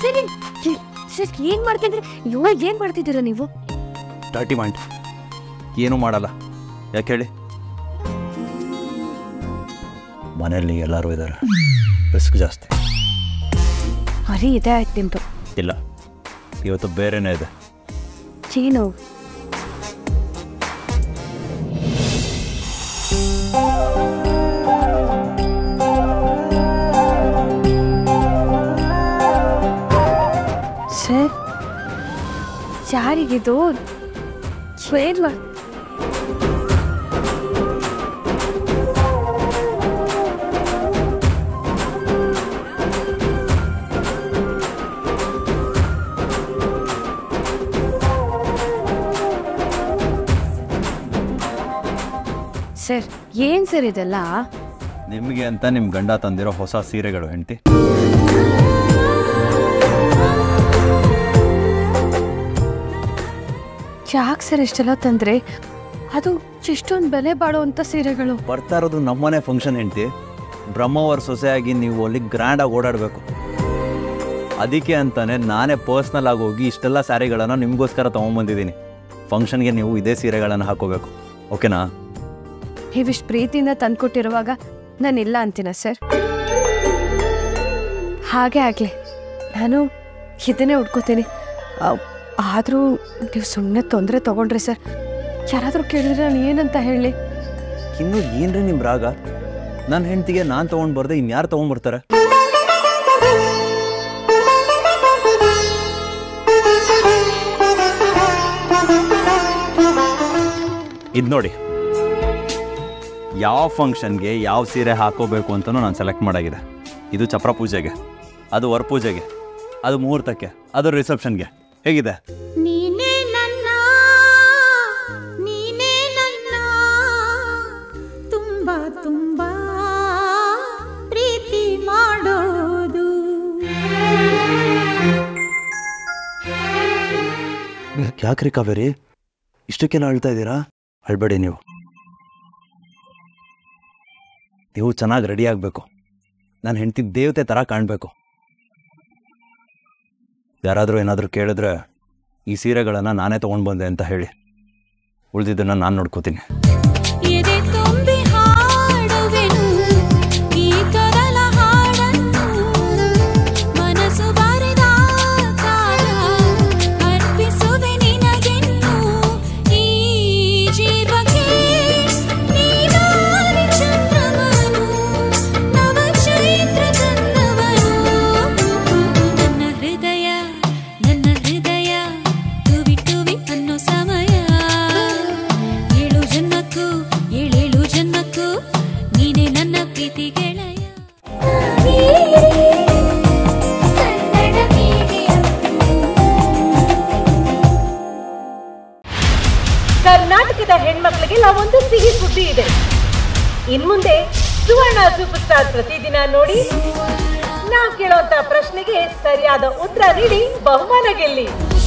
ಸರಿ ಸರ್ ಏನ್ ಮಾಡ್ತಿದ್ರಿ ಇವಾಗ ಏನ್ ಮಾಡ್ತಿದ್ದೀರಾ ನೀವು ಡರ್ಟಿ ಮೈಂಡ್ ಏನೂ ಮಾಡಲ್ಲ ಯಾಕೆ ಹೇಳಿ ಮನೆಯಲ್ಲಿ ಎಲ್ಲರೂ ಇದ್ದಾರೆ ರಿಸ್ಕ್ ಜಾಸ್ತಿ ಬರೀ ಇದೆ ಆಯ್ತು ನಿಮ್ದು ಇಲ್ಲ ಇವತ್ತು ಬೇರೆನೇ ಇದೆ ಚೀನು ಸರ್ ಯಾರಿಗಿದು ಏನ್ ಮಾಡ್ ಸರ್ ಏನ್ ಸರ್ ಇದೆಲ್ಲ ನಿಮಗೆ ಅಂತ ನಿಮ್ಮ ಗಂಡ ತಂದಿರೋ ಹೊಸ ಸೀರೆಗಳು ಹೆಂಡ್ತಿ ಯಾಕೆ ಸರ್ ಇಷ್ಟೆಲ್ಲ ತಂದ್ರೆ ಅದು ಇಷ್ಟೊಂದು ಬೆಲೆ ಬಾಳುವಂತ ಸೀರೆಗಳು ಬರ್ತಾ ಇರೋದು ನಮ್ಮನೆ ಫಂಕ್ಷನ್ ಹೆಂಡ್ತಿ ಬ್ರಹ್ಮವರ ಸೊಸೆಯಾಗಿ ನೀವು ಅಲ್ಲಿ ಗ್ರ್ಯಾಂಡಾಗಿ ಓಡಾಡಬೇಕು ಅದಕ್ಕೆ ಅಂತಾನೆ ನಾನೇ ಪರ್ಸ್ನಲ್ ಆಗಿ ಹೋಗಿ ಇಷ್ಟೆಲ್ಲ ಸ್ಯಾರಿಗಳನ್ನು ನಿಮಗೋಸ್ಕರ ತೊಗೊಂಬಂದಿದ್ದೀನಿ ಫಂಕ್ಷನ್ಗೆ ನೀವು ಇದೇ ಸೀರೆಗಳನ್ನು ಹಾಕೋಬೇಕು ಓಕೆನಾ ನೀವಿಷ್ಟು ಪ್ರೀತಿಯಿಂದ ತಂದ್ಕೊಟ್ಟಿರುವಾಗ ನಾನು ಇಲ್ಲ ಅಂತೀನ ಸರ್ ಹಾಗೆ ಆಗಲಿ ನಾನು ಇದನ್ನೇ ಉಟ್ಕೋತೀನಿ ಆದರೂ ನೀವು ಸುಮ್ಮನೆ ತೊಂದರೆ ತೊಗೊಂಡ್ರಿ ಸರ್ ಯಾರಾದರೂ ಕೇಳಿದ್ರೆ ನಾನು ಏನಂತ ಹೇಳಿ ಇನ್ನು ಏನ್ರಿ ನಿಮ್ಮ ರಾಗ ನನ್ನ ಹೆಂಡ್ತಿಗೆ ನಾನು ತೊಗೊಂಡು ಬರ್ದೆ ಇನ್ಯಾರು ತೊಗೊಂಡ್ಬರ್ತಾರೆ ಇದು ನೋಡಿ ಯಾವ ಫಂಕ್ಷನ್ಗೆ ಯಾವ ಸೀರೆ ಹಾಕೋಬೇಕು ಅಂತಲೂ ನಾನು ಸೆಲೆಕ್ಟ್ ಮಾಡಾಗಿದೆ ಇದು ಚಪ್ರ ಪೂಜೆಗೆ ಅದು ವರ ಪೂಜೆಗೆ ಅದು ಮುಹೂರ್ತಕ್ಕೆ ಅದು ರಿಸೆಪ್ಷನ್ಗೆ ಹೇಗಿದೆ ನೀನೇ ನನ್ನ ನೀನೇ ನನ್ನ ತುಂಬಾ ತುಂಬಾ ಪ್ರೀತಿ ಮಾಡೋದು ಯಾಕ್ರಿ ಕಾವೇರಿ ಇಷ್ಟಕ್ಕೆಲ್ಲ ಅಳ್ತಾ ಇದ್ದೀರಾ ಅಳ್ಬೇಡಿ ನೀವು ನೀವು ಚೆನ್ನಾಗಿ ರೆಡಿ ಆಗಬೇಕು ನಾನು ಹೆಂಡತಿ ದೇವತೆ ಥರ ಕಾಣಬೇಕು ಯಾರಾದರೂ ಏನಾದರೂ ಕೇಳಿದ್ರೆ ಈ ಸೀರೆಗಳನ್ನು ನಾನೇ ತೊಗೊಂಡು ಬಂದೆ ಅಂತ ಹೇಳಿ ಉಳಿದಿದ್ದನ್ನು ನಾನು ನೋಡ್ಕೋತೀನಿ ಎದೆ ತುಂಬಿ ಹಾಡುವೆನು ಈ ತೊದಲ ಹಾಡನ್ನು ಮನಸ್ಸು ಬರೆದ ಕಾಲ ಅರ್ಪಿಸುವೆ ನಿನಗೆನ್ನು ಈ ಜೀವಕ್ಕೆ ನೀನಾದಿ ಚಂದ್ರವನು ನವ ಚೈತ್ರ ತಂದವನು ನನ್ನ ಹೃದಯ ನನ್ನ ಹೃದಯ ಟುವಿ ಟುವಿ ಅನ್ನೋ ಸಮಯ ಏಳು ಜನ್ಮಕ್ಕೂ ಏಳೇಳು ಜನ್ಮಕ್ಕೂ ನೀನೇ ನನ್ನ ಪ್ರೀತಿ ಗೆಳೆಯ ಕರ್ನಾಟಕದ ಹೆಣ್ಮಕ್ಳಿಗೆ ನಾವೊಂದು ಸಿಹಿ ಸುದ್ದಿ ಇದೆ ಇನ್ಮುಂದೆ ಸುವರ್ಣ ಸೂಪರ್ ಸ್ಟಾರ್ ಪ್ರತಿದಿನ ನೋಡಿ ನಾವು ಕೇಳುವಂತ ಪ್ರಶ್ನೆಗೆ ಸರಿಯಾದ ಉತ್ತರ ನೀಡಿ ಬಹುಮಾನ ಗೆಲ್ಲಿ